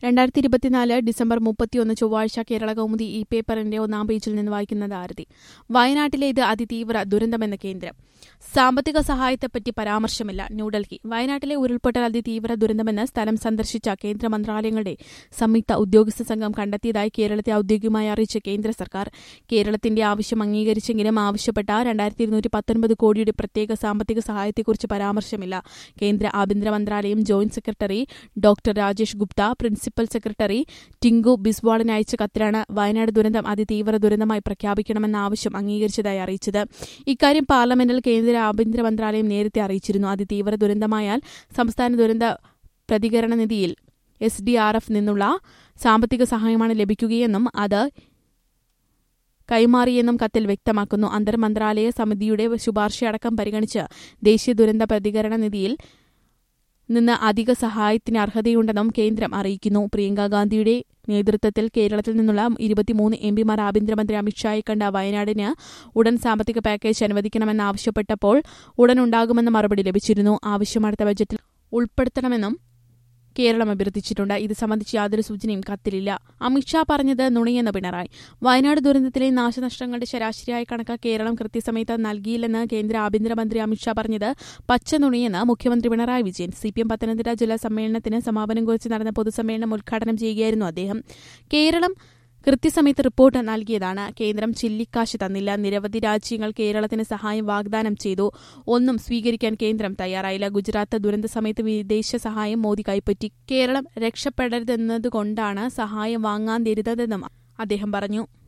രണ്ടായിരത്തി ഇരുപത്തിനാല് ഡിസംബർ മുപ്പത്തിയൊന്ന് ചൊവ്വാഴ്ച കേരള കൗമുദി ഈ പേപ്പറിന്റെ ഒന്നാം പേജിൽ നിന്ന് വായിക്കുന്നത് ആരതി വയനാട്ടിലെ ഇത് അതിതീവ്ര ദുരന്തമെന്ന് കേന്ദ്രം സാമ്പത്തിക സഹായത്തെപ്പറ്റി പരാമർശമില്ല ന്യൂഡൽഹി വയനാട്ടിലെ ഉരുൾപൊട്ടൽ അതിതീവ്ര ദുരന്തമെന്ന് സ്ഥലം സന്ദർശിച്ച കേന്ദ്ര മന്ത്രാലയങ്ങളുടെ സംയുക്ത ഉദ്യോഗസ്ഥ സംഘം കണ്ടെത്തിയതായി കേരളത്തെ ഔദ്യോഗികമായി അറിയിച്ച കേന്ദ്ര സർക്കാർ കേരളത്തിന്റെ ആവശ്യം അംഗീകരിച്ചെങ്കിലും ആവശ്യപ്പെട്ട രണ്ടായിരത്തി ഇരുന്നൂറ്റി പത്തൊൻപത് കോടിയുടെ പ്രത്യേക സാമ്പത്തിക സഹായത്തെക്കുറിച്ച് പരാമർശമില്ല കേന്ദ്ര ആഭ്യന്തര മന്ത്രാലയം joint secretary doctor Rajesh Gupta principal secretary Tinku ബിസ്വാളിന് അയച്ച കത്തിലാണ് വയനാട് ദുരന്തം അതിതീവ്ര ദുരന്തമായി പ്രഖ്യാപിക്കണമെന്ന ആവശ്യം അംഗീകരിച്ചതായി അറിയിച്ചത് ഇക്കാര്യം പാർലമെന്റിൽ കേന്ദ്ര ആഭ്യന്തര മന്ത്രാലയം നേരത്തെ അറിയിച്ചിരുന്നു അതിതീവ്ര ദുരന്തമായാൽ സംസ്ഥാന ദുരന്ത പ്രതികരണ നിധിയിൽ എസ് ഡി ആർ എഫ് നിന്നുള്ള സാമ്പത്തിക സഹായമാണ് ലഭിക്കുകയെന്നും അത് കൈമാറിയെന്നും കത്തിൽ വ്യക്തമാക്കുന്നു അന്തർ മന്ത്രാലയ സമിതിയുടെ ശുപാർശയടക്കം പരിഗണിച്ച് ദേശീയ ദുരന്ത പ്രതികരണ നിധിയിൽ നിന്ന് അധിക സഹായത്തിന് അർഹതയുണ്ടെന്നും കേന്ദ്രം അറിയിക്കുന്നു പ്രിയങ്ക ഗാന്ധിയുടെ നേതൃത്വത്തിൽ കേരളത്തിൽ നിന്നുള്ള ഇരുപത്തിമൂന്ന് എം പിമാർ ആഭ്യന്തരമന്ത്രി അമിത്ഷായെ കണ്ട വയനാടിന് ഉടൻ സാമ്പത്തിക പാക്കേജ് അനുവദിക്കണമെന്നാവശ്യപ്പെട്ടപ്പോൾ ഉടൻ ഉണ്ടാകുമെന്ന മറുപടി ലഭിച്ചിരുന്നു ആവശ്യം അടുത്ത ബജറ്റിൽ ഉൾപ്പെടുത്തണമെന്നും കേരളം അഭ്യർത്ഥിച്ചിട്ടുണ്ട് ഇത് സംബന്ധിച്ച് യാതൊരു സൂചനയും കത്തിലില്ല അമിത്ഷാ പറഞ്ഞത് നുണയെന്ന് പിണറായി വയനാട് ദുരന്തത്തിലെ നാശനഷ്ടങ്ങളുടെ ശരാശരിയായ കണക്ക് കേരളം കൃത്യസമയത്ത് നൽകിയില്ലെന്ന് കേന്ദ്ര ആഭ്യന്തരമന്ത്രി അമിത്ഷാ പറഞ്ഞത് പച്ച നുണയെന്ന് മുഖ്യമന്ത്രി Pinarayi Vijayan C P M Pathanamthitta ജില്ലാ സമ്മേളനത്തിന് സമാപനം കുറിച്ച് നടന്ന പൊതുസമ്മേളനം ഉദ്ഘാടനം ചെയ്യുകയായിരുന്നു അദ്ദേഹം കേരളം കൃത്യസമയത്ത് റിപ്പോർട്ട് നൽകിയതാണ് കേന്ദ്രം ചില്ലിക്കാശ് തന്നില്ല നിരവധി രാജ്യങ്ങൾ കേരളത്തിന് സഹായം വാഗ്ദാനം ചെയ്തു ഒന്നും സ്വീകരിക്കാൻ കേന്ദ്രം തയ്യാറായില്ല ഗുജറാത്ത് ദുരന്ത സമയത്ത് വിദേശ സഹായം മോദി കൈപ്പറ്റി കേരളം രക്ഷപ്പെടരുതെന്നതുകൊണ്ടാണ് സഹായം വാങ്ങാൻ തരുന്നതെന്നും അദ്ദേഹം പറഞ്ഞു